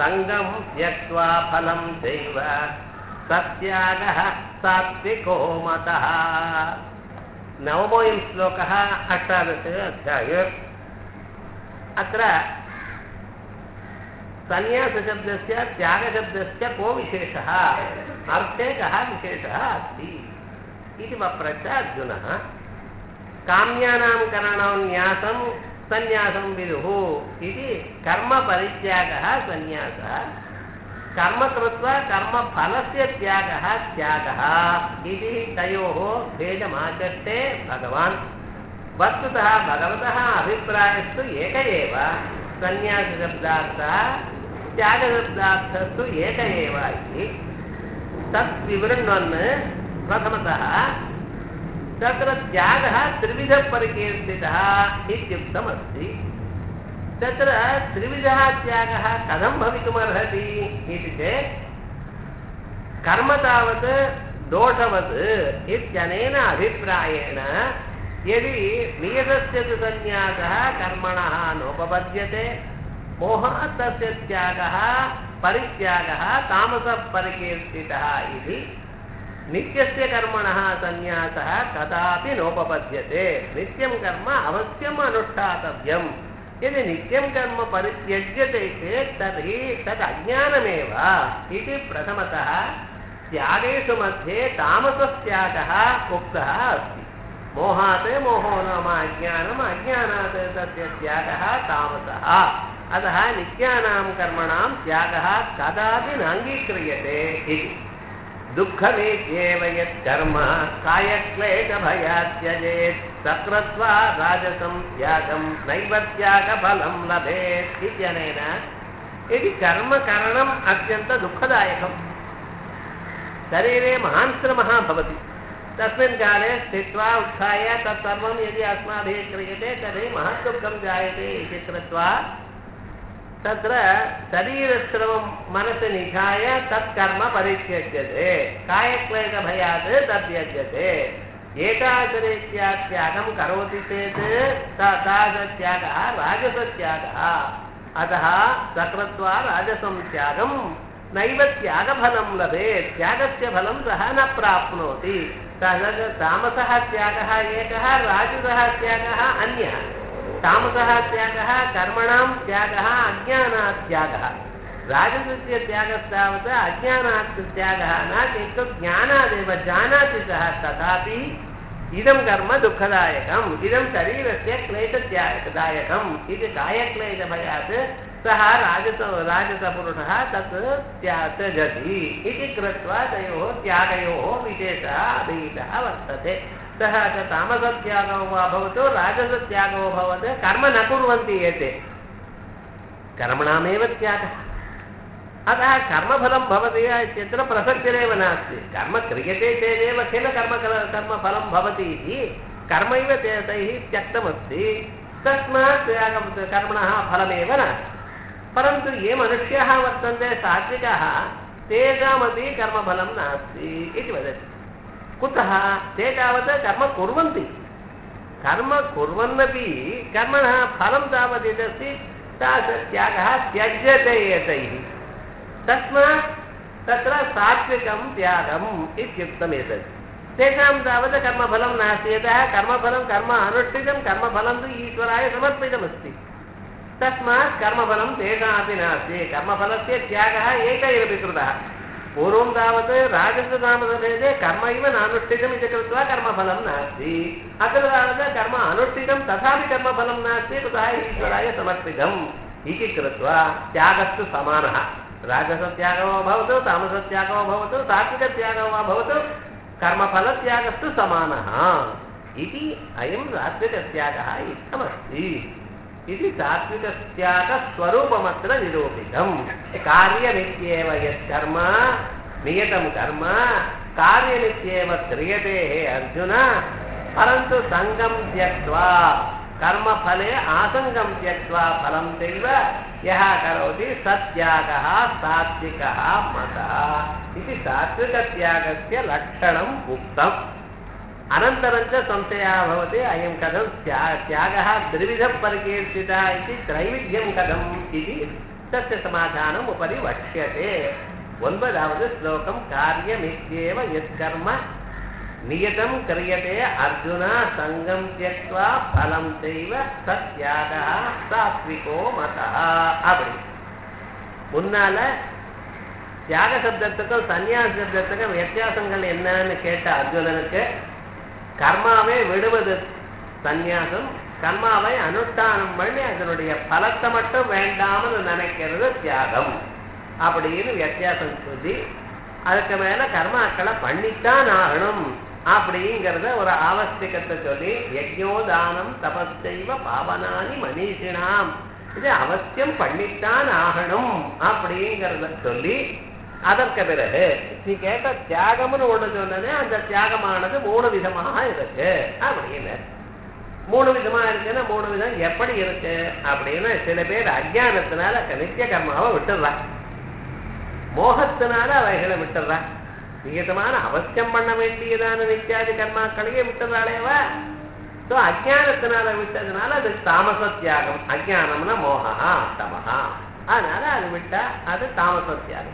सङ्गं त्यक्त्वा फलं चैव सत्यागः सात्विको मतः नवमोऽयं श्लोकः अष्टादश अध्याये अत्र सन्न्यासशब्दस्य त्यागशब्दस्य को विशेषः अर्थे कः विशेषः अस्ति इति वप्रच्छ अर्जुनः काम्यानां करणां न्यासं सन्न्यासं विदुः इति कर्मपरित्यागः सन्न्यासः कर्म कृत्वा कर्मफलस्य त्यागः त्यागः इति तयोः भेदमाचष्टे भगवान् वस्तुतः भगवतः अभिप्रायस्तु एक एव सन्न्यासशब्दार्थः त्यागशब्दार्थस्तु एक एव इति तत् विवृण्वन् प्रथमतः तत्र त्यागः त्रिविधः परिकीर्तितः इत्युक्तमस्ति तत्र त्रिविधः त्यागः कथं भवितुमर्हति इति चेत् कर्म तावत् दोषवत् इत्यनेन अभिप्रायेण यदि नियतस्य तु सन्न्यासः कर्मणः नोपपद्यते मोहः तस्य त्यागः परित्यागः तामसः परिकीर्तितः इति नित्यस्य कर्मणः सन्न्यासः कदापि नोपपद्यते नित्यं कर्म अवश्यम् अनुष्ठातव्यम् यदि नित्यं कर्म परित्यज्यते चेत् तर्हि तद् अज्ञानमेव इति प्रथमतः त्यागेषु मध्ये तामसत्यागः उक्तः अस्ति मोहात् मोहो नाम अज्ञानम् अज्ञानात् तस्य त्यागः तामसः अतः नित्यानां कर्मणां त्यागः कदापि नाङ्गीक्रियते इति दुःखमेत्येव यत्कर्म कायक्लेशभयात् त्यजेत् सकृत्वा राजसं त्यागं नैव त्यागफलं लभेत् इत्यनेन यदि कर्मकरणम् अत्यन्तदुःखदायकं शरीरे महान् श्रमः भवति तस्मिन् काले स्थित्वा उत्थाय तत्सर्वं यदि अस्माभिः क्रियते तर्हि महत् दुःखं जायते इति कृत्वा तत्र शरीरश्रमं मनसि निधाय तत्कर्म परित्यज्यते कायक्लेशभयात् तद्यज्यते एतादृरीत्या त्यागं करोति चेत् तादृत्यागः राजसत्यागः अतः सकृत्वा राजसं त्यागं नैव त्यागफलं लभेत् त्यागस्य फलं सः न प्राप्नोति तामसः त्यागः एकः राजसः त्यागः अन्यः तामसः त्यागः कर्मणां त्यागः अज्ञानात् त्यागः राजसस्य त्यागस्तावत् अज्ञानात् त्यागः न किन्तु ज्ञानादेव जानाति सः तथापि इदं कर्म दुःखदायकम् इदं शरीरस्य क्लेशत्यागदायकम् इति कायक्लेशभयात् सः राजस राजसपुरुषः तत् त्या त्यजति इति कृत्वा तयोः त्यागयोः विशेषः अधीतः वर्तते सः च तामसत्यागो वा भवतु राजसत्यागो भवतु कर्म न कुर्वन्ति एते कर्मणामेव त्यागः अतः कर्मफलं भवति इत्यत्र प्रसक्तिरेव नास्ति कर्म क्रियते चेदेव किल कर्म कर्मफलं भवति इति कर्मैव ते तैः त्यक्तमस्ति तस्मात् त्यागं कर्मणः फलमेव नास्ति परन्तु ये मनुष्याः वर्तन्ते सात्विकाः तेषामपि कर्मफलं नास्ति इति वदति कुतः ते तावत् कर्म कुर्वन्ति कर्म कुर्वन्नपि कर्मणः फलं तावत् यदस्ति त्यागः त्यज्यते एतैः तस्मात् तत्र सात्विकं त्यागम् इत्युक्तम् एतत् तेषां तावत् कर्मफलं नास्ति यतः कर्मफलं कर्म अनुष्ठितं कर्मफलं तु ईश्वराय समर्पितमस्ति तस्मात् कर्मफलं तेषामपि नास्ति कर्मफलस्य त्यागः एक एव कृतः पूर्वं तावत् राजसतामसभेदे कर्म इव नानुष्ठितम् इति कृत्वा कर्मफलं नास्ति अत्र तावत् कर्म अनुष्ठितं तथापि कर्मफलं नास्ति कुतः ईश्वराय समर्पितम् इति कृत्वा त्यागस्तु समानः राजसत्यागो वा भवतु तामसत्यागो वा भवतु सात्विकत्यागो वा भवतु कर्मफलत्यागस्तु समानः इति अयं सात्विकत्यागः इत्थमस्ति इति सात्विकत्यागस्वरूपमत्र निरूपितम् कार्यनित्येव यत्कर्म नियतं कर्म कार्यनित्येव क्रियते हे अर्जुन परन्तु सङ्गं त्यक्त्वा कर्मफले आसङ्गं त्यक्त्वा फलं चैव यः करोति सत्यागः सात्विकः मतः इति सात्विकत्यागस्य लक्षणम् उक्तम् अनन्तरं च संशयः भवति अयं कथं त्या त्यागः त्रिविधः परिकीर्तितः इति त्रैविध्यं कथम् इति தस्य சமாதானம் உபரி வக்ஷதே ஒன்பதாவது ஸ்லோகம் காரியமித்யேவ யத்கர்ம நியதம் கிரியதே அர்ஜுனா சங்கம் தியக்வா பலம் செய்வ சத்யாக சாத்விகோ மதா அப்படி முன்னால தியாக சப்தத்துக்கும் சந்நியாச சப்தத்துக்கும் வித்தியாசங்கள் என்னன்னு கேட்ட அர்ஜுனனுக்கு கர்மாவை விடுவது சந்நியாசம் கர்மாவை அனுஷ்டானம் பண்ணி அதனுடைய பலத்தை மட்டும் வேண்டாம்னு நினைக்கிறது தியாகம் அப்படின்னு வித்தியாசம் சொல்லி அதுக்கு மேல கர்மாக்களை பண்ணித்தான் ஆகணும் அப்படிங்கிறத ஒரு ஆவஸ்திகத்தை சொல்லி யஜ்யோதானம் தபஸ்தைவ பாவனானி மனிஷினாம் இது அவசியம் பண்ணித்தான் ஆகணும் அப்படிங்கிறத சொல்லி அதற்கு பிறகு நீ கேட்ட தியாகம்னு ஒண்ணு சொன்னது அந்த தியாகமானது மூணு விதமாக இருக்கு அப்படின்னு மூணு விதமா இருக்குன்னா மூணு விதம் எப்படி இருக்கு அப்படின்னு சில பேர் அஜானத்தினால நித்திய கர்மாவை விட்டுடுறா மோகத்தினால அவைகளை விட்டுடுறா நியதமான அவசியம் பண்ண வேண்டியதான நித்தியாதி கர்மாக்களையே விட்டுறாளேவா ஸோ அஜானத்தினால விட்டதுனால அது தாமச தியாகம் அஜானம்னா மோகா தமஹா அதனால அது விட்டா அது தாமச தியாகம்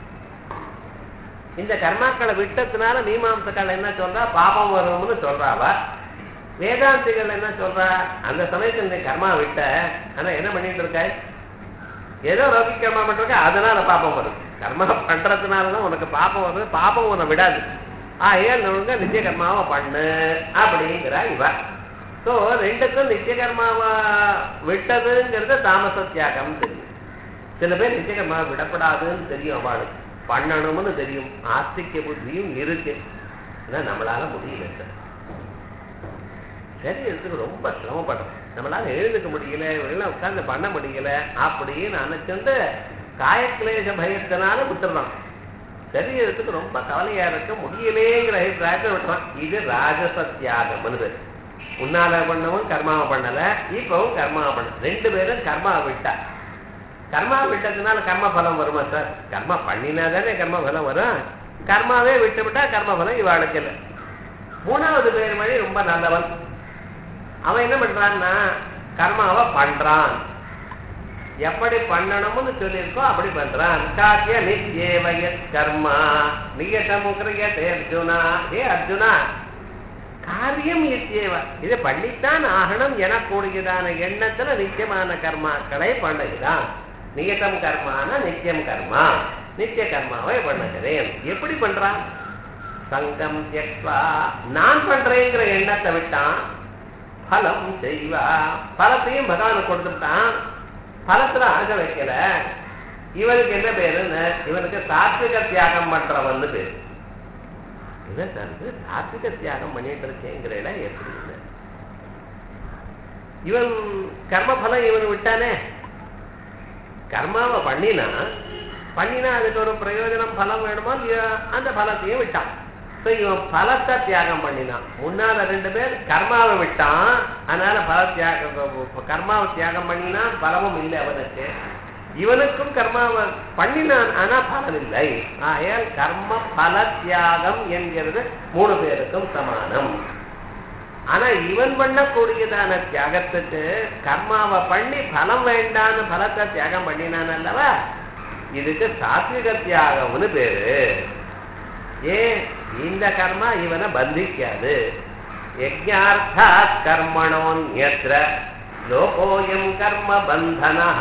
இந்த கர்மாக்களை விட்டதுனால மீமாம்சக்கால் என்ன சொல்றா பாபம் வரும்னு சொல்றாவ வேதாந்திகள் என்ன சொல்றா அந்த சமயத்தில் நீ கர்மா விட்ட ஆனா என்ன பண்ணிட்டு இருக்க ஏதோ லௌகிக கர்மா பண்றக்க அதனால பாப்பம் வரும் கர்மா பண்றதுனாலதான் உனக்கு பாப்பம் வருது பாப்பம் உன்னை விடாது ஆ ஏன் ஒழுங்கா நித்திய கர்மாவை பண்ணு அப்படிங்கிறா இவ ஸோ ரெண்டுக்கும் நித்திய கர்மாவை விட்டதுங்கிறது தாமச தியாகம் தெரியும் சில பேர் நித்திய கர்மாவை விடப்படாதுன்னு தெரியும் அவளுக்கு பண்ணணும்னு தெரியும் ஆஸ்திக்க புத்தியும் இருக்கு ஆனா நம்மளால முடியல சார் சரீரத்துக்கு ரொம்ப சிரமப்படுறோம் நம்மளால எழுதுக்க முடியல இவங்கெல்லாம் உட்கார்ந்து பண்ண முடியல அப்படின்னு நினைச்சுட்டு காயக்லேச பயத்தினால விட்டுறான் சரீரத்துக்கு ரொம்ப கவலையா இருக்க முடியலேங்கிற அபிப்பிராயத்தை விட்டுறான் இது ராஜச தியாகம்னு பேர் முன்னால பண்ணவும் கர்மாவை பண்ணல இப்பவும் கர்மாவை பண்ண ரெண்டு பேரும் கர்மாவை விட்டா கர்மா விட்டதுனால கர்ம பலம் வருமா சார் கர்மா பண்ணினா தானே கர்ம பலம் வரும் கர்மாவே விட்டு விட்டா கர்ம பலம் இவாளுக்கு இல்லை மூணாவது பேர் வழி ரொம்ப நல்லவன் அவன் என்ன பண்றான்னா கர்மாவை பண்றான் எப்படி பண்ணணும்னு சொல்லியிருக்கோ அப்படி பண்றான் காத்திய நித்யேவய கர்மா நியதமுகிரியதே அர்ஜுனா ஏ அர்ஜுனா காரியம் நித்தியேவ இதை பண்ணித்தான் ஆகணும் எனக்கூடியதான எண்ணத்துல நித்தியமான கர்மாக்களை பண்ணுகிறான் நியதம் கர்மான நித்தியம் கர்மா நித்திய கர்மாவை பண்ணுகிறேன் எப்படி பண்றான் சங்கம் தியக்வா நான் பண்றேங்கிற எண்ணத்தை விட்டான் பலம் செய்வா பலத்தையும் பகவான் கொடுத்துட்டான் பலத்துல ஆக வைக்கல இவனுக்கு என்ன பேருன்னு இவனுக்கு சாத்விக தியாகம் பண்றவன்னு பேரு இவன் தனக்கு சாத்விக தியாகம் பண்ணிட்டு இருக்கேங்கிற இடம் எப்படி இவன் கர்மபலம் இவன் விட்டானே கர்மாவை பண்ணினா பண்ணினா அதுக்கு ஒரு பிரயோஜனம் பலம் வேணுமோ இல்லையா அந்த பலத்தையும் விட்டான் ஸோ இவன் பலத்தை தியாகம் பண்ணினான் முன்னால ரெண்டு பேர் கர்மாவை விட்டான் அதனால பல தியாகம் கர்மாவை தியாகம் பண்ணினா பலமும் இல்லை அவனுக்கு இவனுக்கும் கர்மாவை பண்ணினான் ஆனா பலன் இல்லை ஆகையால் கர்ம பல தியாகம் என்கிறது மூணு பேருக்கும் சமானம் ஆனா இவன் பண்ணக்கூடியதான தியாகத்துக்கு கர்மாவை பண்ணி பலம் வேண்டான்னு பலத்தை தியாகம் பண்ணினான் அல்லவா இதுக்கு சாத்விக தியாகம்னு பேரு ஏன் இந்த கர்மா இவனை பந்திக்காது யஜ்ஞார்த்தா கர்மணோன்யத்ர லோகோயம் கர்ம பந்தனா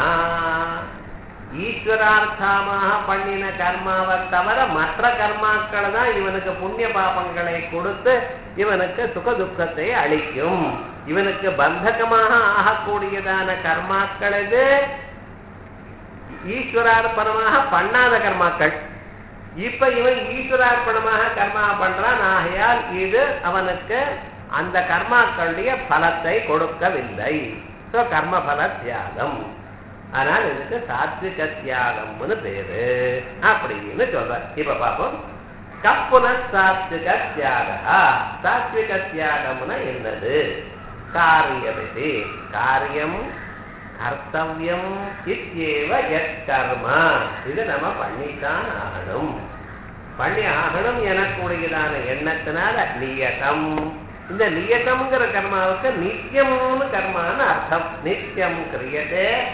ஈஸ்வரார்த்தமாக பண்ணின கர்மாவை தவிர மற்ற கர்மாக்களை தான் இவனுக்கு புண்ணிய பாபங்களை கொடுத்து இவனுக்கு சுக துக்கத்தை அளிக்கும் இவனுக்கு பந்தகமாக ஆகக்கூடியதான கர்மாக்கள் இது ஈஸ்வரார்ப்பணமாக பண்ணாத கர்மாக்கள் இப்ப இவன் ஈஸ்வரார்ப்பணமாக கர்மா பண்றான் ஆகையால் இது அவனுக்கு அந்த கர்மாக்களுடைய பலத்தை கொடுக்கவில்லை ஸோ கர்ம பல தியாகம் ஆனால் இதுக்கு சாத்விக தியாகம்னு பேரு அப்படின்னு சொல்ற இப்ப பார்ப்போம் கப்புன சாத்விக தியாக சாத்விக தியாகம்னா என்னது காரியமிதி காரியம் கர்த்தவியம் இத்தியேவ எத் கர்மா இது நம்ம பண்ணித்தான் ஆகணும் பண்ணி ஆகணும் எனக்கூடியதான எண்ணத்தினால நியதம் இந்த நியதம்ங்கிற கர்மாவுக்கு நித்தியம்னு கர்மான்னு அர்த்தம் நித்தியம் கிரியதே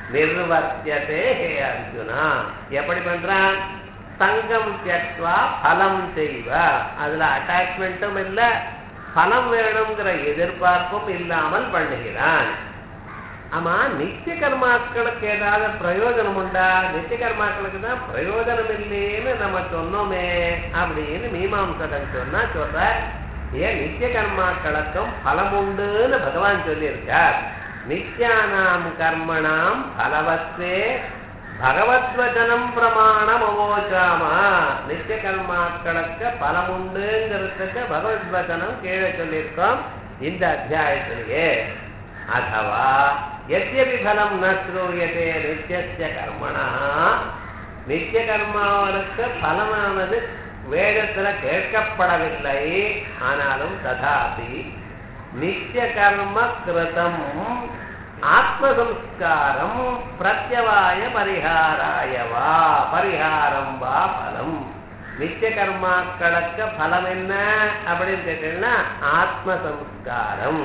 நிர்வர்த்தியதே ஹே அர்ஜுனா எப்படி பண்றான் சங்கம் தியக்வா பலம் செய்வ அதுல அட்டாச்மெண்ட்டும் இல்ல பலம் வேணுங்கிற எதிர்பார்ப்பும் இல்லாமல் பண்ணுகிறான் ஆமா நித்திய கர்மாக்களுக்கு ஏதாவது பிரயோஜனம் உண்டா நித்திய கர்மாக்களுக்கு தான் பிரயோஜனம் இல்லைன்னு நம்ம சொன்னோமே அப்படின்னு மீமாம்சகன் சொன்னா சொல்ற ஏன் நித்திய கர்மாக்களுக்கும் பலம் உண்டுன்னு பகவான் சொல்லியிருக்கார் நித்யானாம் கர்மணாம் பலவத்தே பகவத்வச்சனம் பிரமாணம் அவோச்சாமா நித்திய கர்மாக்களுக்கு பலம் உண்டுங்கிறதுக்கு பகவத்வச்சனம் கீழே சொல்லியிருக்கோம் இந்த அத்தியாயத்திலேயே அத்தவா எத்யபி பலம் ந ஸ்ரூயதே நித்தியஸ்ய கர்மணா நித்திய கர்மாவனுக்கு பலமானது வேதத்துல கேட்கப்படவில்லை ஆனாலும் ததாபி நித்திய கர்ம கிருதம் ஆத்மசம்ஸ்காரம் பிரத்யவாய பரிகாராயவா பரிகாரம் வா பலம் நித்திய கர்மாக்களுக்கு பலம் என்ன அப்படின்னு கேட்டீங்கன்னா ஆத்மசம்ஸ்காரம்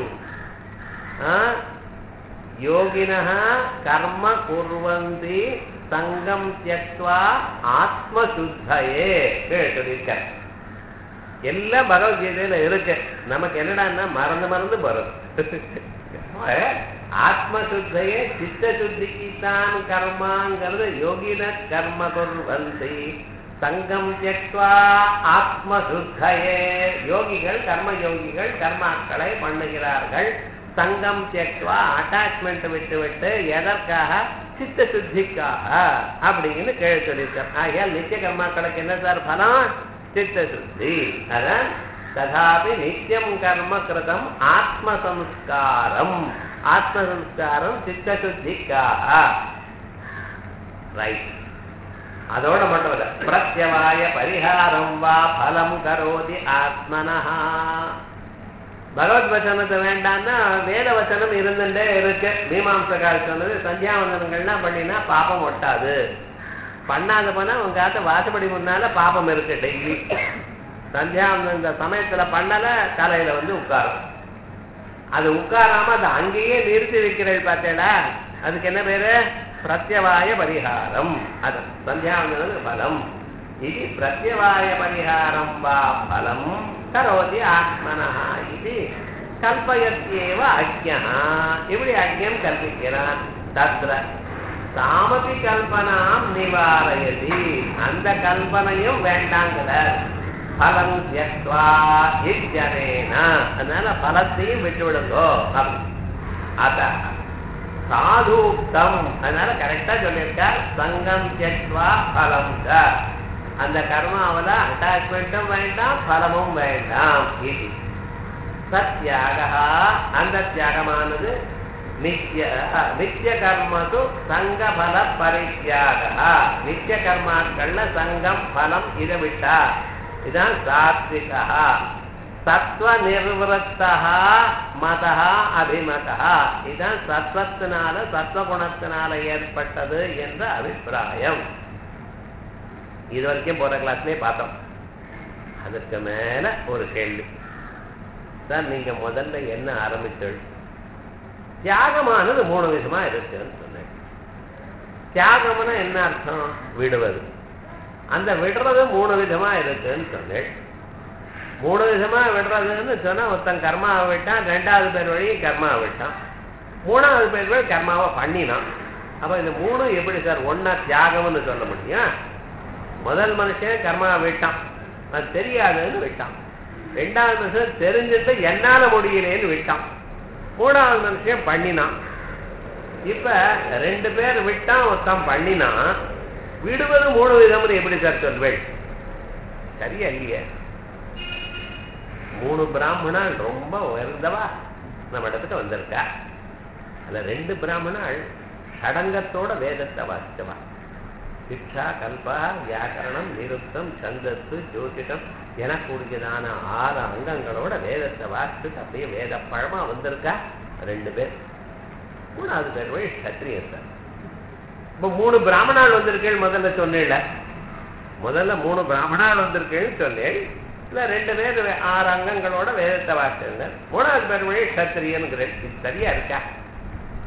யோகினः கர்ம குர்வந்தி சங்கம் தியக்வா ஆத்மசுத்தையே சொல்லியிருக்க எல்லாம் பகவத்கீதையில இருக்கு நமக்கு என்னடான்னா மறந்து மறந்து வரும் ஆத்மசுத்தையே சித்த சுத்திக்கு தான் கர்மாங்கிறது யோகின கர்ம குர்வந்தி சங்கம் தியக்வா ஆத்மசுத்தையே யோகிகள் கர்ம யோகிகள் கர்மாக்களை பண்ணுகிறார்கள் சங்கம் தியக்வா அட்டாச்மெண்ட் விட்டு விட்டு எதற்காக சித்த சுத்திக்காக அப்படின்னு கேள்வி சொல்லியிருக்கார் ஆகையால் நித்திய கர்மாக்களுக்கு என்ன சார் பலம் சித்த சுத்தி அதான் ததாபி நித்தியம் கர்ம கிருதம் ஆத்மசம்ஸ்காரம் ஆத்மசம்ஸ்காரம் சித்த சுத்திக்காக ரைட் அதோட மட்டும் இல்ல பிரத்யவாய பரிகாரம் வா பலம் கரோதி ஆத்மனஹா பகவத் வச்சனத்தை வேண்டாம்னா வேத வச்சனம் இருந்துட்டே இருக்கு மீமாம்சகால் சொன்னது சந்தியாவந்தனங்கள்லாம் பண்ணினா பாப்பம் ஒட்டாது பண்ணாத போனா உங்க ஆத்த வாசப்படி முன்னால பாப்பம் இருக்கு டெய்லி சந்தியாவந்தம் இந்த சமயத்துல பண்ணல காலையில வந்து உட்காரும் அது உட்காராம அதை அங்கேயே நிறுத்தி வைக்கிறேன் பார்த்தேடா அதுக்கு என்ன பேரு பிரத்யவாய பரிகாரம் அது சந்தியாவந்தனுக்கு பலம் இது பிரத்யவாய பரிகாரம் வா பலம் கரோதி ஆத்மனா இது கல்பயத்யேவ அஜ்யா இப்படி அஜ்யம் கல்பிக்கிறான் தத்ர தாமதி கல்பனாம் நிவாரயதி அந்த கல்பனையும் வேண்டாங்கிற பலம் தியக்வா இத்தியனேனா அதனால பலத்தையும் விட்டு விடுங்கோ அத சாதுக்தம் அதனால கரெக்டா சொல்லியிருக்கார் சங்கம் தியக்வா பலம் அந்த கர்மாவில அட்டாச்மெண்ட்டும் வேண்டாம் பலமும் வேண்டாம் இது சத்யாக அந்த தியாகமானது நித்திய நித்திய கர்மது சங்க பல பரித்தியாக நித்திய கர்மாக்கள்ல சங்கம் பலம் இதை விட்டா இதான் சாத்விகா சத்வ நிர்வத்தா மதா அபிமதா இதுதான் சத்வத்தினால சத்வகுணத்தினால ஏற்பட்டது என்ற அபிப்பிராயம் இது வரைக்கும் போற கிளாஸ்லயே பார்த்தோம் அதற்கு மேல ஒரு கேள்வி சார் நீங்க முதல்ல என்ன ஆரம்பித்தீள் தியாகமானது மூணு விதமா இருக்குன்னு சொன்னேன் தியாகம்னா என்ன அர்த்தம் விடுவது அந்த விடுறது மூணு விதமா இருக்குன்னு சொன்னேன் மூணு விதமா விடுறதுன்னு சொன்னா ஒருத்தன் கர்மாவை விட்டான் ரெண்டாவது பேர் வழி கர்மாவை விட்டான் மூணாவது பேர் வழி கர்மாவை பண்ணினான் அப்ப இந்த மூணு எப்படி சார் ஒன்னா தியாகம்னு சொல்ல முடியும் முதல் மனுஷன் கர்மாவை விட்டான் அது தெரியாதுன்னு விட்டான் ரெண்டாவது மனுஷன் தெரிஞ்சுட்டு என்னால முடியலேன்னு விட்டான் மூணாவது மனுஷன் பண்ணினான் இப்ப ரெண்டு பேர் விட்டான் ஒருத்தன் பண்ணினான் விடுவது மூணு விதம்னு எப்படி சார் சொல்வேள் சரியா இல்லையே மூணு பிராமணால் ரொம்ப உயர்ந்தவா நம்ம இடத்துக்கு வந்திருக்கா அதுல ரெண்டு பிராமணால் சடங்கத்தோட வேதத்தை வாசித்தவா சிக்ஷா கல்பா வியாக்கரணம் நிருத்தம் சந்தத்து ஜோதிடம் எனக்கூடியதான ஆறு அங்கங்களோட வேதத்தை வாசிச்சுட்டு அப்படியே வேத பழமா வந்திருக்கா ரெண்டு பேர் மூணாவது பேர் வழி சத்திரியன் சார் இப்போ மூணு பிராமணால் வந்திருக்கேள் முதல்ல சொன்னேன்ல முதல்ல மூணு பிராமணால் வந்திருக்கேன்னு சொன்னேன் இல்ல ரெண்டு பேர் ஆறு அங்கங்களோட வேதத்தை வாசிச்சிருந்தேன் மூணாவது பேர் வழி சத்திரியனுங்கிறேன் இது சரியா இருக்கா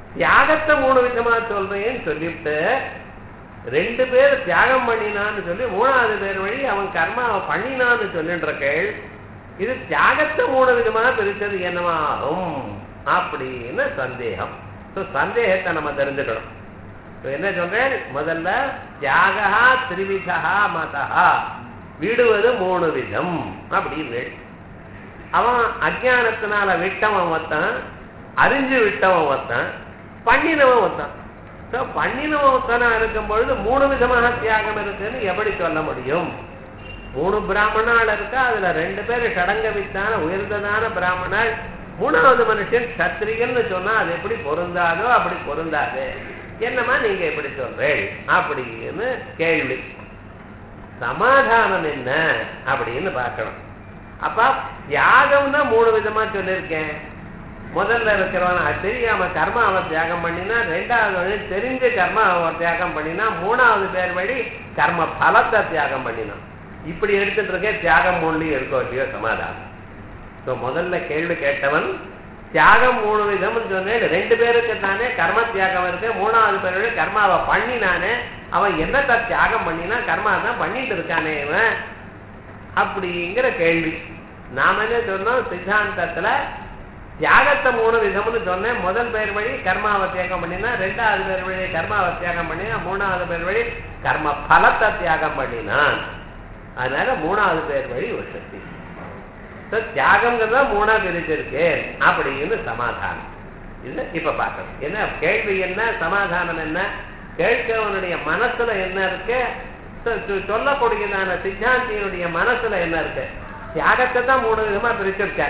தியாகத்தை மூணு விதமா சொல்றேன்னு சொல்லிவிட்டு ரெண்டு பேர் தியாகம் பண்ணினான்னு சொல்லி மூணாவது பேர் வழி அவன் கர்மாவை பண்ணினான்னு சொல்லின்ற கேள் இது தியாகத்தை மூணு விதமா பிரித்தது என்னவாகும் அப்படின்னு சந்தேகம் ஸோ சந்தேகத்தை நம்ம தெரிஞ்சுக்கணும் இப்ப என்ன சொல்றேன் முதல்ல தியாகா திரிவிதா மதா விடுவது மூணு விதம் அப்படின்னு அவன் அஜானத்தினால விட்டவன் ஒருத்தன் அறிஞ்சு விட்டவன் ஒருத்தன் பண்ணினவன் ஒருத்தன் ஸோ பண்ணினவன் ஒருத்தனா இருக்கும் பொழுது மூணு விதமான தியாகம் இருக்குன்னு எப்படி சொல்ல முடியும் மூணு பிராமணால் இருக்கா அதுல ரெண்டு பேர் சடங்க வித்தான உயர்ந்ததான பிராமணால் மூணாவது மனுஷன் சத்திரியன்னு சொன்னா அது எப்படி பொருந்தாதோ அப்படி பொருந்தாது என்னமா நீங்க எப்படி சொல்றேன் அப்படின்னு கேள்வி சமாதானம் என்ன அப்படின்னு பார்க்கணும் அப்ப தியாகம்னா மூணு விதமா சொல்லியிருக்கேன் முதல்ல இருக்கிறவன் அது தெரியாம கர்மாவை தியாகம் பண்ணினா ரெண்டாவது வழி தெரிஞ்ச கர்மாவை தியாகம் பண்ணினா மூணாவது பேர் வழி கர்ம பலத்தை தியாகம் பண்ணினான் இப்படி எடுத்துட்டு இருக்கேன் தியாகம் மூணுலையும் இருக்கோ இல்லையோ சமாதானம் ஸோ முதல்ல கேள்வி கேட்டவன் தியாகம் மூணு விதம்னு சொன்னேன் ரெண்டு பேருக்கு தானே கர்ம தியாகம் இருக்கு மூணாவது பேரோட கர்மாவை பண்ணினானே அவன் என்னத்தை தியாகம் பண்ணினா கர்மா தான் பண்ணிட்டு இருக்கானே இவன் அப்படிங்கிற கேள்வி நாம என்ன சொன்னோம் சித்தாந்தத்துல தியாகத்தை மூணு விதம்னு சொன்னேன் முதல் பேர் வழி கர்மாவை தியாகம் பண்ணினா ரெண்டாவது பேர் வழி கர்மாவை தியாகம் பண்ணினா மூணாவது பேர் வழி கர்ம பலத்தை தியாகம் பண்ணினான் அதனால மூணாவது பேர் வழி ஒரு சக்தி தியாகங்கிறத மூணா பிரிச்சிருக்கு அப்படின்னு சமாதானம் இது இப்ப பார்க்கணும் என்ன கேள்வி என்ன சமாதானம் என்ன கேட்கவனுடைய மனசுல என்ன இருக்கு சொல்லக்கூடியதான சித்தாந்தியினுடைய மனசுல என்ன இருக்கு தியாகத்தை தான் மூணு விதமா பிரிச்சிருக்க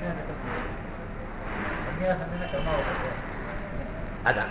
அதான்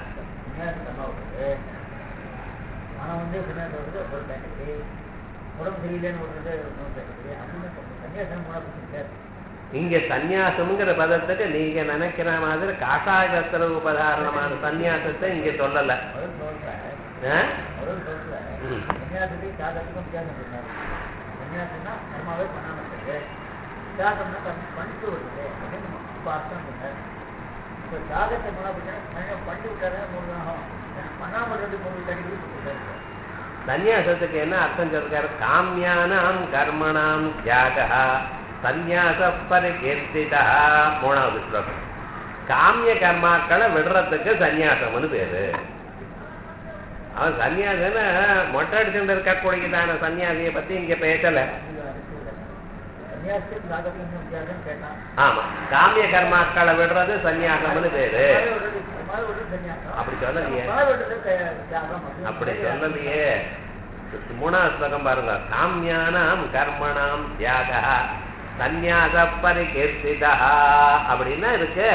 ஆனா வந்து ஒரு பேக்கெட்டு உடம்பு சரியில்லைன்னு ஒரு அப்படின்னு சன்னியாசனம் மூணா இங்க சந்நியாசம்ங்கிற பதத்துக்கு நீங்க நினைக்கிற மாதிரி காஷாயத்திர உபதாரணமான சந்நியாசத்தை இங்க சொல்லல ஆ? ம். சன்னியாசத்துக்கு தியாகத்துக்கும் வித்தியாசம் சொன்னார் சன்னியாசம்னா கர்மாவே பண்ணாம இருக்குது தியாகம்னா பண்ணிட்டு வருது அப்படின்னு இப்போ அர்த்தம் சொன்னார் இப்போ தியாகத்தை மூணா பண்ணா பண்ணி விட்டாரு மூணு ஆகும் பண்ணாம இருக்கிறது மூணு தண்ணி கொடுத்துருக்காரு சந்நியாசத்துக்கு என்ன அர்த்தம் சொல்றாரு காமியானாம் கர்மணாம் தியாகா சந்நியாச பரிகீர்த்திதா மூணாவது ஸ்லோகம் காமிய கர்மாக்களை விடுறதுக்கு சந்நியாசம்னு பேரு அவன் சன்னியாசன மொட்டை அடிச்சுட்டு இருக்கக்கூடியதான சன்னியாசியை பத்தி இங்க பேசல சன்னியாசத்துக்கு தியாகத்துக்கும் வித்தியாசம் கேட்டான் ஆமா காமிய கர்மாக்களை விடுறது சந்நியாசம்னு பேரு அப்படி சொல்லலையே அப்படி சொல்லலையே மூணாவது ஸ்லோகம் பாருங்க காமியானாம் கர்மணாம் தியாக சந்நியாச பரிகீர்த்திதா அப்படின்னா இருக்கு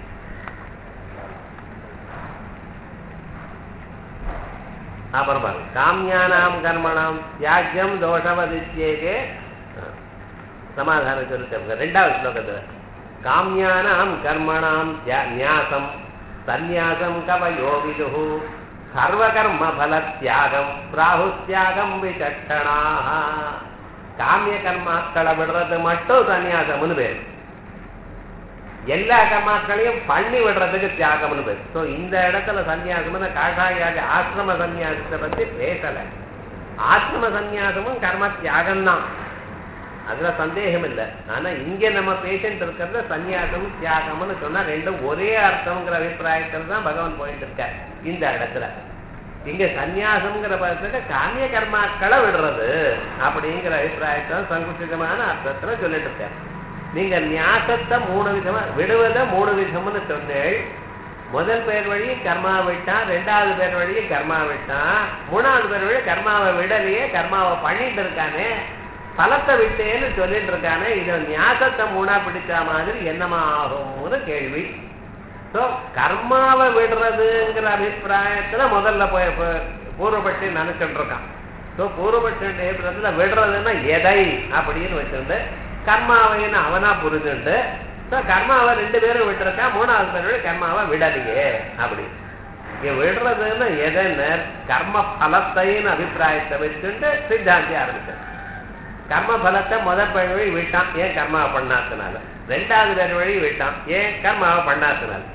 அப்புறம் பாருங்க காமியானாம் கர்மணாம் தியாகியம் தோஷவதித்யேகே சமாதானம் சொல்லிட்டு ரெண்டாவது ஸ்லோகத்துல காமியானாம் கர்மணாம் தியா- நியாசம் சந்நியாசம் கவயோ விதுஹு சர்வகர்ம பல தியாகம் பிராகுத்தியாகம் விசட்டணாக காமிய கர்மாக்களை விடுறது மட்டும் சந்நியாசம்னு பேர் எல்லா கர்மாக்களையும் பண்ணி விடுறதுக்கு தியாகம்னு பேர் ஸோ இந்த இடத்துல சந்நியாசம்னு காஷாயாக ஆசிரம சந்நியாசத்தை பத்தி பேசல ஆசிரம சந்நியாசமும் கர்ம தியாகம்தான் அதுல சந்தேகம் இல்லை ஆனா இங்க நம்ம பேஷண்ட் இருக்கிறது சந்நியாசம் தியாகம்னு சொன்னா ரெண்டும் ஒரே அர்த்தம்ங்கிற அபிப்பிராயத்தில் தான் பகவான் போயிட்டு இருக்கார் இந்த இடத்துல இங்க சந்நியாசம்ங்கிற பதத்துக்கு காமிய கர்மாக்களை விடுறது அப்படிங்கிற அபிப்பிராயத்தை சங்குச்சிதமான அர்த்தத்துல சொல்லிட்டு இருக்கார் நீங்க நியாசத்தை மூணு விதமா விடுவதை மூணு விதம்னு சொன்னேள் முதல் பேர் வழி கர்மா விட்டான் ரெண்டாவது பேர் வழி கர்மா விட்டான் மூணாவது பேர் வழி கர்மாவை விடலையே கர்மாவை பண்ணிட்டு இருக்கானே பலத்தை விட்டேன்னு சொல்லிட்டு இருக்கானே இதை நியாசத்தை மூணா பிடிச்ச மாதிரி என்னமா ஆகும்னு கேள்வி ஸோ கர்மாவை விடுறதுங்கிற அபிப்பிராயத்துல முதல்ல போய் போ- பூர்வபட்சி நினைச்சுட்டு இருக்கான் ஸோ பூர்வபட்சி அபிப்பிராயத்துல விடுறதுன்னா எதை அப்படின்னு வச்சுட்டு கர்மாவைன்னு அவனா புரிஞ்சுட்டு ஸோ கர்மாவை ரெண்டு பேரும் விட்டுருக்கான் மூணாவது பேரோட கர்மாவை விடலையே அப்படி இங்க விடுறதுன்னு எதைன்னு கர்ம பலத்தைன்னு அபிப்பிராயத்தை வச்சுட்டு சித்தாந்தி ஆரம்பிச்சார் கர்ம பலத்தை முதல் பேர் வழி விட்டான் ஏன் கர்மாவை பண்ணாதனால ரெண்டாவது பேர் வழி விட்டான் ஏன் கர்மாவை பண்ணாதனால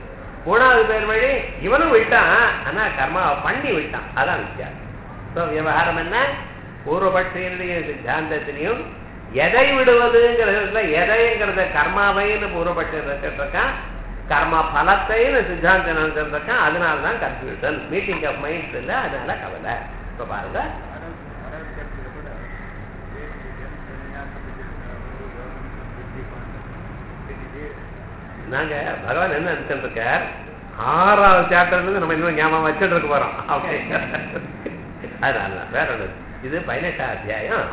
மூணாவது பேர் வழி இவனும் விட்டான் ஆனா கர்மாவை பண்ணி விட்டான் அதான் வித்தியாசம் ஸோ விவகாரம் என்ன பூர்வபட்சியினுடைய சித்தாந்தத்திலையும் எதை விடுவதுங்கிறதுல எதைங்கிறத கர்மாவைன்னு பூர்வபட்சம் இருக்கான் கர்மா பலத்தைன்னு சித்தாந்தம் நினைச்சிருக்கான் அதனால தான் கன்ஃபியூஷன் மீட்டிங் ஆஃப் மைண்ட்ஸ் இல்லை அதனால கவலை இப்போ பாருங்க நாங்க பகவான் என்ன நினைச்சிட்டு இருக்கார் ஆறாவது சாப்டர்ல இருந்து நம்ம இன்னும் ஞாபகம் வச்சுட்டு இருக்க போறோம் அப்படி அதனால வேற ஒண்ணு இது பதினெட்டாம் அத்தியாயம்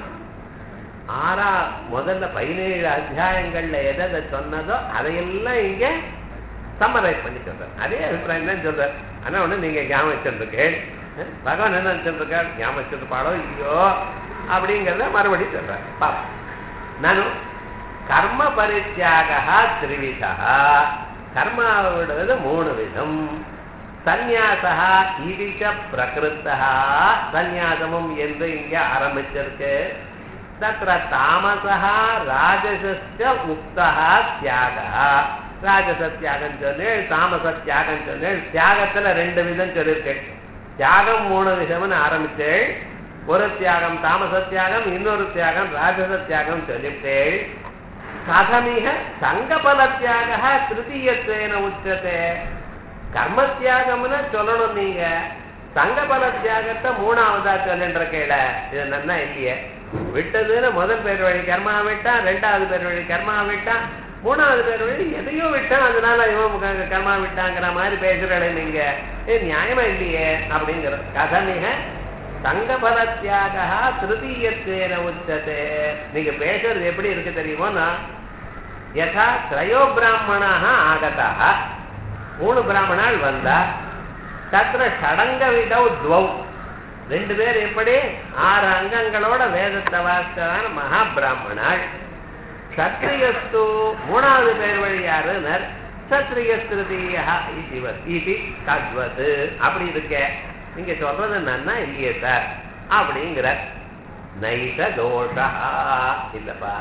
ஆறா முதல்ல பதினேழு அத்தியாயங்கள்ல எதை எதை சொன்னதோ அதையெல்லாம் இங்க சம்மரைஸ் பண்ணி சொல்றார் அதே அபிப்பிராயம் தான் சொல்றார் ஆனா ஒண்ணு நீங்க ஞாபகம் வச்சிருக்கேன் பகவான் என்ன நினைச்சிருக்கார் ஞாபகம் வச்சிருப்பாளோ இல்லையோ அப்படிங்கிறத மறுபடியும் சொல்றார் பாப்போம் நானும் கர்ம பரித்தியாக திரிவிதா கர்மாவை விடுவது மூணு விதம் சந்நியாசா ஈடிஷ பிரகிருத்தா சந்நியாசமும் என்று இங்க ஆரம்பிச்சிருக்கு தத்திர தாமசா ராஜசஸ்ய உக்தா தியாக ராஜச தியாகம் சொன்னேன் தாமச தியாகம் சொன்னேன் தியாகத்துல ரெண்டு விதம் சொல்லியிருக்கேன் தியாகம் மூணு விதம்னு ஆரம்பிச்சேன் ஒரு தியாகம் தாமச தியாகம் இன்னொரு தியாகம் ராஜச தியாகம் சொல்லிவிட்டேன் கதமிக சங்கபல தியாக திருத்தீயத்துவேன உச்சத்தை கர்ம தியாகம்னு சொல்லணும் நீங்க சங்கபல தியாகத்தை மூணாவதா சொல்லுன்ற கேள இது நல்லா இல்லையே விட்டதுன்னு முதல் பேர் வழி கர்மா விட்டான் ரெண்டாவது பேர் வழி கர்மா விட்டான் மூணாவது பேர் வழி எதையோ விட்டான் அதனால இவன் கர்மா விட்டாங்கிற மாதிரி பேசுறேன் நீங்க ஏ நியாயமா இல்லையே அப்படிங்கிற கதமிக சங்கபல தியாக திருத்தீயத்துவேன உச்சத்தை நீங்க பேசுறது எப்படி இருக்கு தெரியுமோனா யதா திரையோ பிராமணாக ஆகதாக மூணு பிராமணால் வந்தா தத்திர சடங்க விதௌ துவௌ ரெண்டு பேர் எப்படி ஆறு அங்கங்களோட வேதத்தை வாசித்ததான மகா பிராமணாள் சத்ரியஸ்து மூணாவது பேர் வழி யாருனர் சத்ரிய திருதியா இது கத்வது அப்படி இருக்க நீங்க சொல்றது நன்னா இல்லையே சார் அப்படிங்கிற நைச தோஷா இல்லப்பா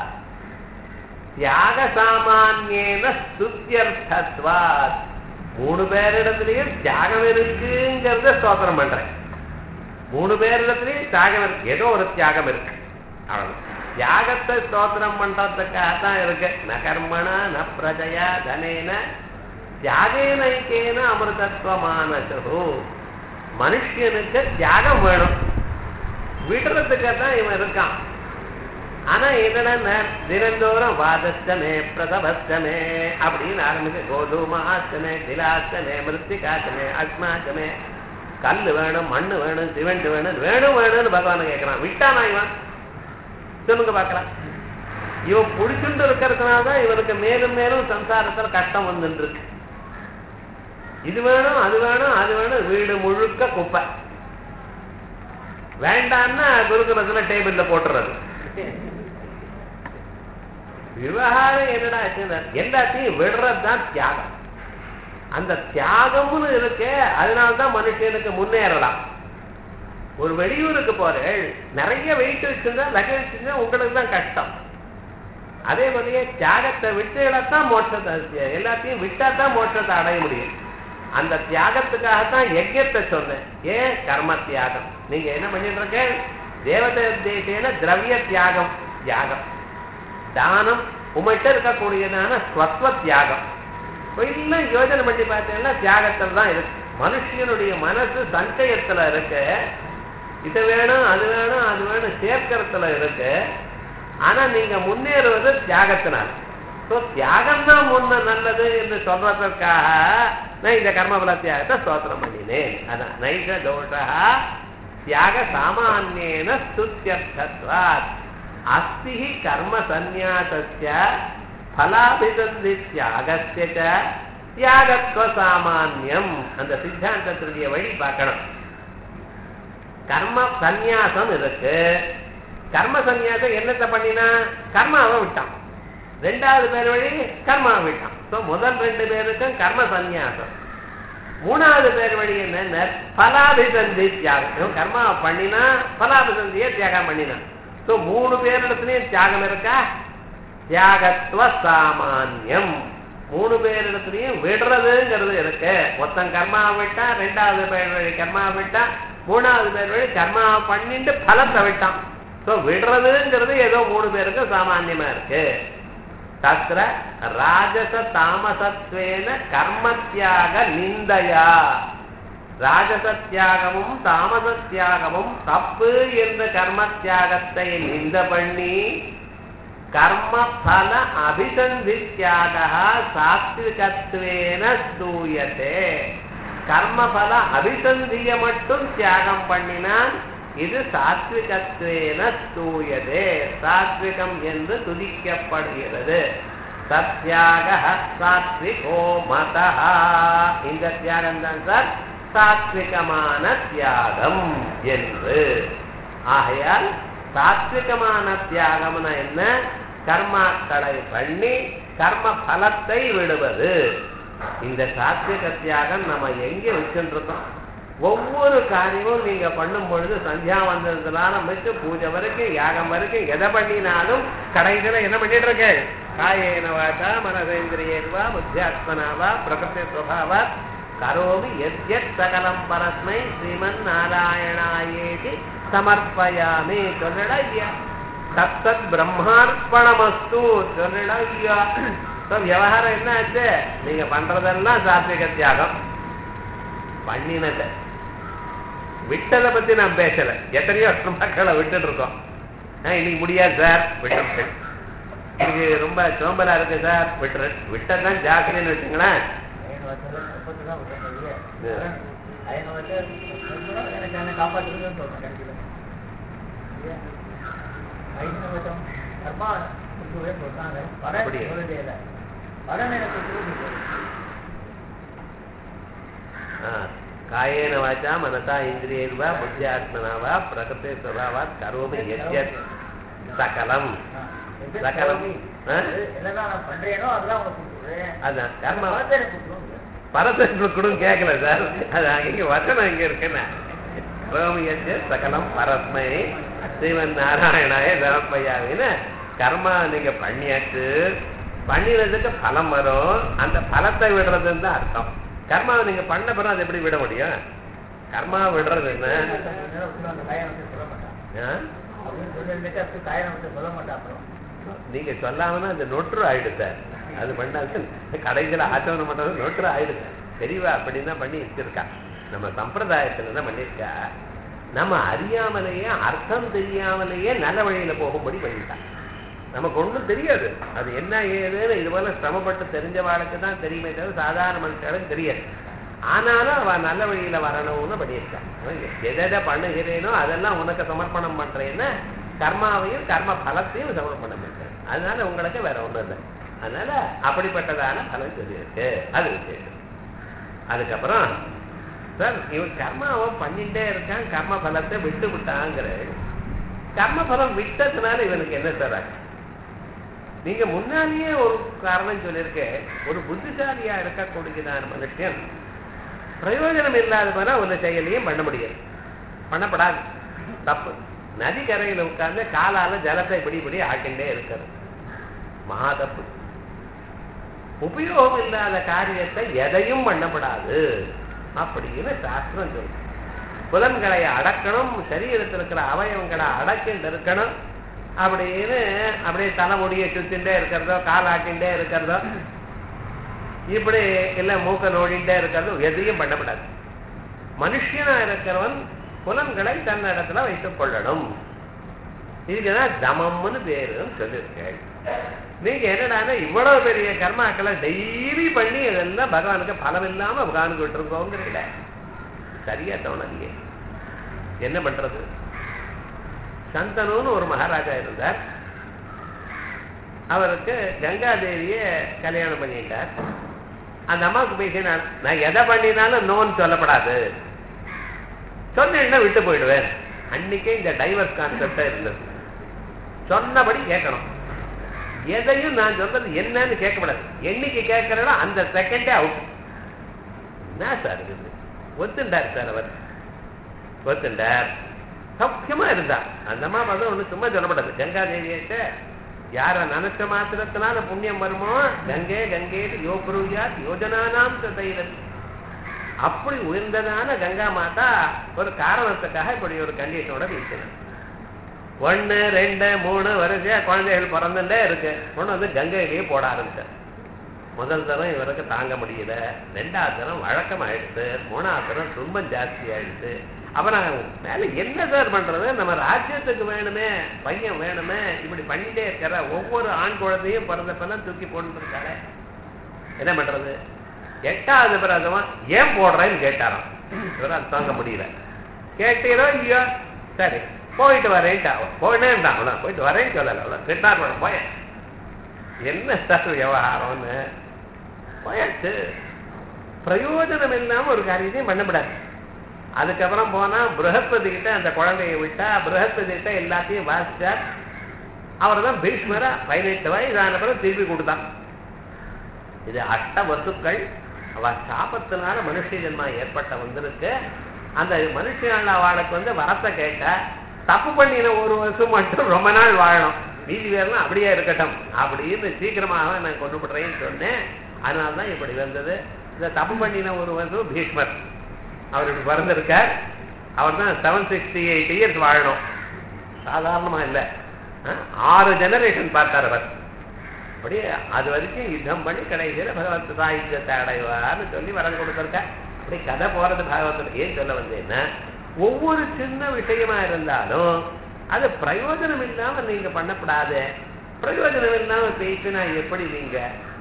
தியாக சாமானியன ஸ்துத்தியர்த்தத்வாத் மூணு பேரிடத்துலயும் தியாகம் இருக்குங்கிறத ஸ்தோத்திரம் பண்றேன் மூணு பேரிடத்துலயும் தியாகம் இருக்கு ஏதோ ஒரு தியாகம் இருக்கு அவ்வளவு தியாகத்தை ஸ்தோத்திரம் பண்றதுக்காக தான் இருக்கு ந கர்மணா ந பிரஜயா தனேன தியாகேனைக்கேன அமிர்தத்வமானசு மனுஷனுக்கு தியாகம் வேணும் விடுறதுக்காக தான் இவன் இருக்கான் ஆனா என்னடா தினந்தோறும் வாதஸ்தமே பிரதபஸ்தமே அப்படின்னு ஆரம்பிச்சு கோதுமாஸ்தமே திலாஸ்தமே மிருத்திகாசமே அக்மாசமே கல் வேணும் மண்ணு வேணும் சிமெண்ட் வேணும் வேணும் வேணும்னு பகவான் கேட்கறான் விட்டானா இவன் சொல்லுங்க பார்க்கலாம் இவன் பிடிச்சுட்டு இருக்கிறதுனால தான் இவனுக்கு மேலும் மேலும் சம்சாரத்தில் கஷ்டம் வந்துட்டு இருக்கு இது வேணும் அது வேணும் அது வேணும் வீடு முழுக்க குப்பை வேண்டான்னா குருகுலத்துல டேபிள்ல போட்டுறது விவகாரம் என்னடா ஆச்சுன்னா எல்லாத்தையும் விடுறது தான் தியாகம் அந்த தியாகம்னு இருக்கு அதனால்தான் மனுஷனுக்கு முன்னேறலாம் ஒரு வெளியூருக்கு போறேன் நிறைய வெயிட் வச்சிருந்தா லகேஜ் வச்சிருந்தா உங்களுக்கு தான் கஷ்டம் அதே மாதிரியே தியாகத்தை விட்டுதான் மோட்சத்தை எல்லாத்தையும் விட்டா தான் மோட்சத்தை அடைய முடியும் அந்த தியாகத்துக்காகத்தான் யஜ்யத்தை சொன்னேன் ஏன் கர்ம தியாகம் நீங்க என்ன பண்ணிட்டு இருக்க தேவதை தேசேன திரவிய தியாகம் தியாகம் தானம் உங்கள்கிட்ட இருக்கக்கூடியதான ஸ்வத்வ தியாகம் எல்லாம் யோஜனை பண்ணி பார்த்தீங்கன்னா தியாகத்தில் தான் இருக்கு மனுஷனுடைய மனசு சஞ்சயத்துல இருக்கு இது வேணும் அது வேணும் அது வேணும் சேர்க்கறதுல இருக்கு ஆனா நீங்க முன்னேறுவது தியாகத்தினால் ஸோ தியாகம் தான் முன்ன நல்லது என்று சொல்றதற்காக நான் இந்த கர்மபல தியாகத்தை ஸ்தோத்திரம் பண்ணினேன் அதான் நைஷ தோஷா தியாக சாமானியன ஸ்துத்தியர்த்தத்வாத் அஸ்தி கர்ம சந்நியாசஸ்ய பலாபிசந்தி தியாகஸ்ய தியாகத்துவ சாமானியம் அந்த சித்தாந்தத்தினுடைய வழி பார்க்கணும் கர்ம சந்நியாசம் இருக்கு கர்ம சந்நியாசம் என்னத்தை பண்ணினா கர்மாவை விட்டான் ரெண்டாவது பேர் வழி கர்மாவை விட்டான் ஸோ முதல் ரெண்டு பேருக்கும் கர்ம சந்நியாசம் மூணாவது பேர் வழி என்ன பலாபிசந்தி தியாகம் கர்மாவை பண்ணினா பலாபிசந்தியை தியாகம் பண்ணினான் ஸோ மூணு பேரிடத்துலயும் தியாகம் இருக்கா தியாகத்துவ சாமானியம் மூணு பேரிடத்துலயும் விடுறதுங்கிறது இருக்கு மொத்தம் கர்மா விட்டா ரெண்டாவது பேர் வழி கர்மா விட்டா மூணாவது பேர் வழி கர்மா பண்ணிட்டு பலத்தை விட்டான் சோ விடுறதுங்கிறது ஏதோ மூணு பேருக்கு சாமான்யமா இருக்கு தத்திர ராஜச தாமசத்வேன கர்மத்தியாக நிந்தையா ராஜச தியாகமும் தாமச தியாகமும் தப்பு என்ற கர்ம தியாகத்தை நிந்த பண்ணி கர்ம பல அபிசந்தி தியாக சாத்விகத்வேன ஸ்தூயத்தே கர்ம பல அபிசந்திய மட்டும் தியாகம் பண்ணினான் இது சாத்விகத்வேன ஸ்தூயதே சாத்விகம் என்று துதிக்கப்படுகிறது சத்யாக சாத்விகோ மதா இந்த தியாகம் தான் சார் சாத்விகமான தியாகம் என்று ஆகையால் சாத்விகமான தியாகம்னா என்ன கர்மாக்களை பண்ணி கர்ம பலத்தை விடுவது இந்த சாத்விக தியாகம் நம்ம எங்க வச்சுருக்கோம் ஒவ்வொரு காரியமும் நீங்க பண்ணும் பொழுது சந்தியாவந்தத்துல ஆரம்பிச்சு பூஜை வரைக்கும் யாகம் வரைக்கும் எதை பண்ணினாலும் கடைசியில என்ன பண்ணிட்டு இருக்க காயேன வாச்சா மனசேந்திரியேர்வா புத்தியாத்மனாவா பிரகிருதி சுவாவா கரோமி எத்யத் சகலம் பரஸ்மை ஸ்ரீமன் நாராயணாயேதி சமர்ப்பயாமி சொல்லடா ஐயா தத்தத் பிரம்மார்ப்பணமஸ்து சொல்லடா ஐயா So, விவகாரம் என்ன ஆச்சு நீங்க பண்றதெல்லாம் சாத்விக தியாகம் பண்ணினத விட்டதை பத்தி நான் பேசல எத்தனையோ மக்களை விட்டுட்டு இருக்கோம் ஆஹ், இன்னைக்கு முடியாது சார் விட்டு இன்னைக்கு ரொம்ப சோம்பலா இருக்கு சார் விட்டுரு விட்டதான் ஜாக்கிரதைன்னு வச்சுங்களேன் ஐநூறு வருஷத்துல முப்பத்தி தான் விட்டேன் இல்லையா? Yeah. ஐநூறு வருஷம் முப்பது எனக்கு என்ன காப்பாற்றுறதுன்னு சொல்றேன் கடைசியில. இல்லையா? ஐநூறு வருஷம் கர்மா கொடுக்கவே சொல்றாங்க பலன் அப்படியே. சொல்லுதே இல்லை பலன் எனக்கு கொடுக்குது ஆஹ், காயேன வாச்சா மனசா இந்திரியர்வா புத்தியாத்மனாவா பிரகிருதி சுவாவாத் கரோமி எத்யத் சகலம் சகலம். ஆ? என்னதான் நான் பண்றேனோ அதெல்லாம் உனக்கு கொடுக்குறேன் அதான் கர்மா பலத்தை எனக்கு கொடுக்குறோம் பரதத்துக்கு கூட கேட்கல சார் அது இங்க வசனம் இங்க இருக்குன்னு ரோமியத்து சகலம் பரஸ்மை ஸ்ரீவன் நாராயணாய தரப்பையாவின்னு கர்மா நீங்க பண்ணியாச்சு பண்ணினதுக்கு பலம் வரும் அந்த பலத்தை விடுறதுன்னு தான் அர்த்தம் கர்மாவை நீங்க பண்ண பிறகு அதை எப்படி விட முடியும் கர்மா விடுறது என்ன அந்த காயனத்தை சொல்ல மாட்டான் ஆ? அப்படின்னு சொல்லிட்டு அப்படி காயனத்தை சொல்ல மாட்டான் அப்புறம் நீங்க சொல்லாமனா அந்த நொற்று ஆயிடுது அது பண்ணாது கடைசியில ஆச்சவனம் பண்றது நொற்று ஆயிடுது தெரியவா அப்படின்னு தான் பண்ணி வச்சிருக்கா நம்ம சம்பிரதாயத்துல தான் பண்ணியிருக்கா நம்ம அறியாமலேயே அர்த்தம் தெரியாமலேயே நல்ல வழியில போகும்படி பண்ணிட்டான் நமக்கு ஒண்ணும் தெரியாது அது என்ன ஏதுன்னு இது போல சிரமப்பட்டு தெரிஞ்ச வாழ்க்கை தான் தெரியுமே தவிர சாதாரண மனுஷனுக்கு தெரியாது ஆனாலும் அவ நல்ல வழியில வரணும்னு பண்ணியிருக்கான் எதை எதை பண்ணுகிறேனோ அதெல்லாம் உனக்கு சமர்ப்பணம் பண்றேன்னு கர்மாவையும் கர்ம பலத்தையும் சமர்ப்பணம் பண்றேன் அதனால உங்களுக்கு வேற ஒண்ணும் இல்லை அதனால அப்படிப்பட்டதான பலன் சொல்லியிருக்கு அது விசேஷம் அதுக்கப்புறம் சார் இவன் கர்மாவை பண்ணிட்டே இருக்கான் கர்ம பலத்தை விட்டு விட்டாங்கிற கர்ம பலம் விட்டதுனால இவனுக்கு என்ன சார் ஆச்சு நீங்க முன்னாலேயே ஒரு காரணம் சொல்லியிருக்கேன் ஒரு புத்திசாலியா இருக்கக்கூடியதான மனுஷன் பிரயோஜனம் இல்லாதவனா ஒரு செயலையும் பண்ண முடியாது பண்ணப்படாது தப்பு நதி கரையில உட்கார்ந்து காலால ஜலத்தை இப்படி இப்படி ஆக்கிண்டே இருக்கிறது மகா தப்பு உபயோகம் இல்லாத காரியத்தை எதையும் பண்ணப்படாது அப்படின்னு சாஸ்திரம் சொல்லு புலன்களை அடக்கணும் சரீரத்தில் இருக்கிற அவயவங்களை அடக்கிட்டு இருக்கணும் அப்படின்னு அப்படியே தலைமுடியை சுத்திண்டே இருக்கிறதோ கால் ஆட்டிண்டே இருக்கிறதோ இப்படி இல்ல மூக்க நோடிண்டே இருக்கிறதோ எதையும் பண்ணப்படாது மனுஷனா இருக்கிறவன் புலன்களை தன்னிடத்துல வைத்துக் கொள்ளணும் இதுக்குதான் தமம்னு பேருன்னு சொல்லியிருக்கேன் நீங்க என்னடான்னா இவ்வளவு பெரிய கர்மாக்களை டெய்லி பண்ணி இதெல்லாம் பகவானுக்கு பலம் இல்லாம பகவானுக்கு விட்டுருக்கோங்கிறீங்கள சரியா தோணலையே என்ன பண்றது சந்தனுன்னு ஒரு மகாராஜா இருந்தார் அவருக்கு கங்காதேவிய கல்யாணம் பண்ணிட்டார் அந்த அம்மாவுக்கு பேசினார் நான் எதை பண்ணினாலும் நோன்னு சொல்லப்படாது சொன்னேன்னா விட்டு போயிடுவேன் அன்னைக்கே இந்த டைவர்ஸ் கான்செப்டா இருந்தது சொன்னபடி கேட்கணும் எதையும் நான் சொல்றது என்னன்னு கேட்கக்கூடாது என்னைக்கு கேட்கறேன்னா அந்த செகண்டே அவுட் என்ன சார் இது ஒத்துண்டார் சார் அவர் ஒத்துண்டார் சௌக்கியமா இருந்தார் அந்த அம்மா பார்த்தா ஒண்ணு சும்மா சொல்லப்படாது கங்காதேவியிட்ட யார நினைச்ச மாத்திரத்தினால புண்ணியம் வருமோ கங்கே கங்கே யோ புருவியா யோஜனானாம் தைரன் அப்படி உயர்ந்ததான கங்கா மாதா ஒரு காரணத்துக்காக இப்படி ஒரு கண்டிஷனோட வீசினார் ஒண்ணு ரெண்டு மூணு வரிசையா குழந்தைகள் பிறந்துட்டே இருக்கு ஒண்ணு வந்து கங்கையிலேயே போட ஆரம்பிச்சார் முதல் தரம் இவருக்கு தாங்க முடியல ரெண்டாவது தரம் வழக்கம் ஆயிடுச்சு மூணாவது தரம் துன்பம் ஜாஸ்தி ஆயிடுச்சு அப்புறம் மேல என்ன சார் பண்றது நம்ம ராஜ்யத்துக்கு வேணுமே பையன் வேணுமே இப்படி பண்ணிட்டே இருக்கிற ஒவ்வொரு ஆண் குழந்தையும் பிறந்தப்பெல்லாம் தூக்கி போட்டு இருக்காரு என்ன பண்றது எட்டாவது பிரதமன் ஏன் போடுறேன்னு கேட்டாராம் இவரால் தாங்க முடியல கேட்டீரோ இல்லையோ சரி போயிட்டு வரேன்ட்டா போயினேன்டா அவ்வளோ போயிட்டு வரேன்னு சொல்லல அவ்வளோ கிட்டார் மேடம் போயேன் என்ன சார் விவகாரம்னு போயாச்சு பிரயோஜனம் இல்லாம ஒரு காரியத்தையும் பண்ணக்கூடாது அதுக்கப்புறம் போனா பிரகஸ்பதி கிட்ட அந்த குழந்தைய விட்டா பிரகஸ்பதி கிட்ட எல்லாத்தையும் வாசிச்சார் அவர் தான் பீஷ்மரா பதினெட்டு வயதான பிறகு திருப்பி கொடுத்தான் இது அஷ்ட வசுக்கள் அவ சாபத்தினால மனுஷ ஜென்மா ஏற்பட்ட வந்திருக்கு அந்த மனுஷனால அவளுக்கு வந்து வரத்தை கேட்டா தப்பு பண்ணின ஒரு வருஷம் மட்டும் ரொம்ப நாள் வாழணும் மீதி பேர்லாம் அப்படியே இருக்கட்டும் அப்படின்னு சீக்கிரமாக நான் கொண்டு விடுறேன்னு சொன்னேன் அதனால தான் இப்படி வந்தது இந்த தப்பு பண்ணின ஒரு வருஷம் பீஷ்மர் அவருக்கு பிறந்திருக்கார் அவர் தான் செவன் சிக்ஸ்டி எயிட் இயர்ஸ் வாழணும் சாதாரணமா இல்லை அஹ், ஆறு ஜெனரேஷன் பார்த்தார் அவர் அப்படியே அது வரைக்கும் யுத்தம் பண்ணி கடைசியில் பகவத் சாயுத்தியத்தை அடைவார்னு சொல்லி வரம் கொடுத்துருக்க அப்படி கதை போறது பாகவத்தில் ஏன் சொல்ல வந்தேன்னா ஒவ்வொரு சின்ன விஷயமா இருந்தாலும் அது பிரயோஜனம் இல்லாம நீங்க பண்ணப்படாது பிரயோஜனம் இல்லாம பேசினா எப்படி நீங்க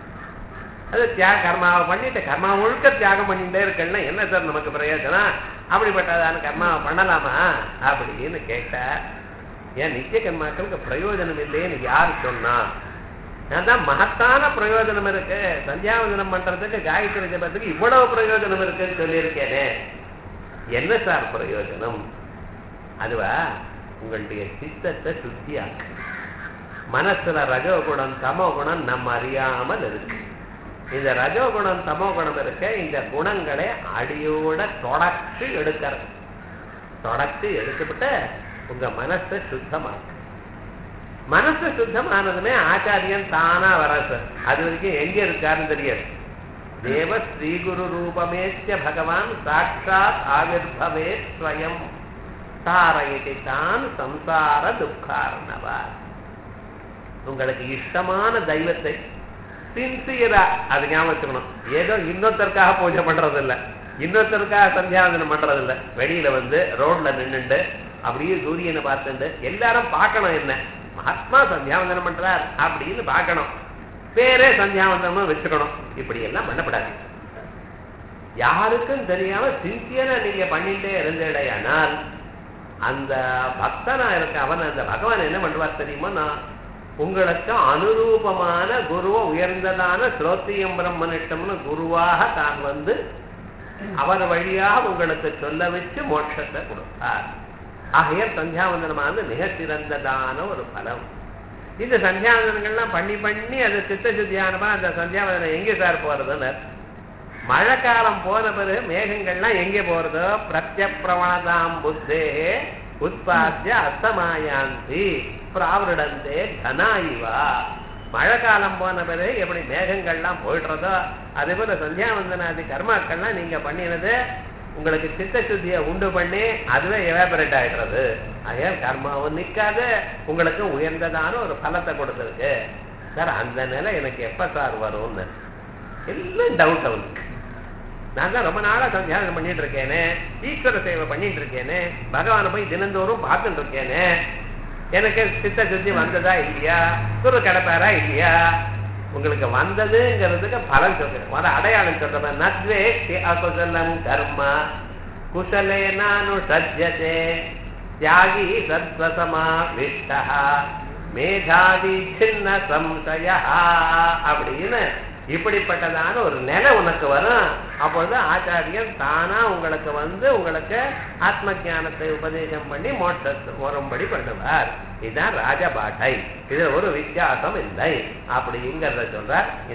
அது தியாக கர்மாவை பண்ணிட்டு கர்மா முழுக்க தியாகம் பண்ணிட்டே இருக்கேன்னா என்ன சார் நமக்கு பிரயோஜனம் அப்படிப்பட்டதான கர்மாவை பண்ணலாமா அப்படின்னு கேட்டா ஏன் நித்திய கர்மாக்களுக்கு பிரயோஜனம் இல்லைன்னு யார் சொன்னா அதான் மகத்தான பிரயோஜனம் இருக்கு சந்தியாவந்தனம் பண்றதுக்கு காயத்ரி ஜபத்துக்கு இவ்வளவு பிரயோஜனம் இருக்குன்னு சொல்லியிருக்கேனே என்ன சார் பிரயோஜனம் அதுவா உங்களுடைய சித்தத்தை சுத்தியாக்கு மனசுல ரஜோகுணம் தமோ குணம் நம்ம அறியாமல் இருக்கு இந்த ரஜோகுணம் தமோ குணம் இருக்க இந்த குணங்களை அடியோட தொடச்சு எடுக்கிறது தொடச்சு எடுத்துவிட்டு உங்க மனசை சுத்தமாக்கு மனசு சுத்தமானதுமே ஆச்சாரியன் தானா வர சார் அது வரைக்கும் எங்க இருக்காருன்னு தெரியாது தேவ ஸ்ரீகுரு ரூபமேச்ச பகவான் சாட்சாத் ஆவிர்பவே ஸ்வயம் தாரயதி தான் சம்சார துக்காரணவா உங்களுக்கு இஷ்டமான தெய்வத்தை சின்சியரா அது ஞாபகம் வச்சுக்கணும் ஏதோ இன்னொருத்தருக்காக பூஜை பண்றது இல்ல இன்னொருத்தருக்காக சந்தியாவந்தனம் பண்றது இல்ல வெளியில வந்து ரோட்ல நின்னுண்டு அப்படியே சூரியனை பார்த்துட்டு எல்லாரும் பார்க்கணும் என்ன மகாத்மா சந்தியாவந்தனம் பண்றார் அப்படின்னு பார்க்கணும் பேரே சந்தியாவந்தனமும் வச்சுக்கணும் இப்படி எல்லாம் பண்ணப்படாது யாருக்கும் தெரியாம சின்சியரா நீங்க பண்ணிட்டே இருந்தேடையானால் அந்த பக்தனா இருக்க அவன் அந்த பகவான் என்ன பண்ணுவார் தெரியுமா நான் உங்களுக்கு அனுரூபமான குருவ உயர்ந்ததான ஸ்ரோத்தியம் பிரம்மனிட்டம்னு குருவாக தான் வந்து அவர் வழியாக உங்களுக்கு சொல்ல வச்சு மோட்சத்தை கொடுத்தார் ஆகையால் சந்தியாவந்தனமானது மிக சிறந்ததான ஒரு பலம் இந்த சந்தியாவந்தனங்கள்லாம் பண்ணி பண்ணி அது சித்த சுத்தியானமா அந்த சந்தியாவந்தனம் எங்கே சார் போறதுன்னு மழை காலம் போன பிறகு மேகங்கள்லாம் எங்கே போறதோ பிரத்யப்பிரவணதாம் புத்தே உற்பத்திய அஸ்தமாயாந்தி பிராவிடந்தே கனாயிவா மழை காலம் போன பிறகு எப்படி மேகங்கள்லாம் போயிடுறதோ அதே போல சந்தியாவந்தனாதி கர்மாக்கள்லாம் நீங்க பண்ணினது உங்களுக்கு சித்த சுத்தியை உண்டு பண்ணி அதுவே எவாபரேட் ஆயிடுறது ஆகையால் கர்மாவும் நிக்காது உங்களுக்கு உயர்ந்ததான ஒரு பலத்தை கொடுத்துருக்கு சார் அந்த நிலை எனக்கு எப்ப சார் வரும்னு எல்லாம் டவுட் அவனுக்கு நான் தான் ரொம்ப நாளா சந்தியானம் பண்ணிட்டு இருக்கேனே ஈஸ்வர சேவை பண்ணிட்டு இருக்கேனே பகவானை போய் தினந்தோறும் பார்த்துட்டு இருக்கேனே எனக்கு சித்த சுத்தி வந்ததா இல்லையா குரு கிடப்பாரா இல்லையா உங்களுக்கு வந்ததுங்கிறதுக்கு பலன் சொல்றேன் வர அடையாளம் சொல்றேன் நத்வே அகுசலம் கர்மா குசலே நானு சஜ்யதே தியாகி சத்வசமா விஷ்டா மேதாவி சின்ன சம்சயா அப்படின்னு இப்படிப்பட்டதான ஒரு நிலை உனக்கு வரும் அப்பொழுது ஆச்சாரியன் தானா உங்களுக்கு வந்து உங்களுக்கு ஆத்ம ஞானத்தை உபதேசம் பண்ணி மோட்சத்து வரும்படி பண்ணுவார் இதுதான் ராஜபாட்டை இதுல ஒரு வித்தியாசம் இல்லை அப்படிங்கிறத சொல்றார்